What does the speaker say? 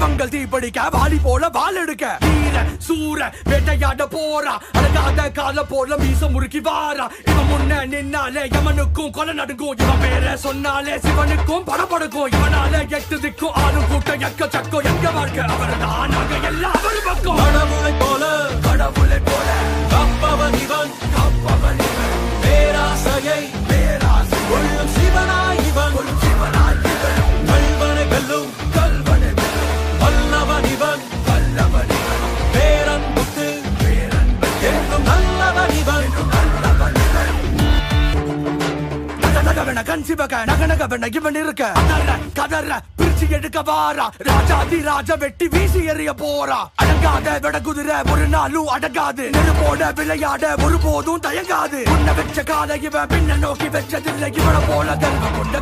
அவங்கள் தீப்படிக்க வாடி போல வால் எடுக்க வீர சூர வேட்டையாட போறா அழகாத கால போல மீச முறுக்கி வாரா இவன் முன்ன நின்னாலே யமனுக்கும் கொலை நடுங்கும் இவன் பேர சொன்னாலே சிவனுக்கும் படபடுக்கும் இவனால எட்டு திக்கும் ஆளும் கூட்டம் எக்க சக்கம் எங்க வாழ்க்கை அவர் தான் நாங்க எல்லாம் அவர் பக்கம் கடவுளை போல கடவுளை போல கப்பவன் இவன் கப்பவன் இவன் பேராசையை பேராசை கொள்ளும் சிவனாய் இவன் சிவனாய் இவன் கல்வனை வெல்லும் கல்வனை வெல்லும் வல்லவன் இவன் வல்லவன் இவன் பேரன்புக்கு பேரன்பன் என்றும் நல்லவன் இவன் நல்லவன் இவன் நகநகவென கண் சிவக நகநகவென இவன் இருக்க கதற கதற பிரிச்சு எடுக்க வாரா ராஜாதி ராஜா வெட்டி வீசி எறிய போறா அடங்காத விட குதிரை ஒரு நாளும் அடங்காது நெருப்போட விளையாட ஒருபோதும் தயங்காது உன்னை வச்ச கால இவன் பின்ன நோக்கி வச்சதில்லை இவனை போல கர்வம் கொண்ட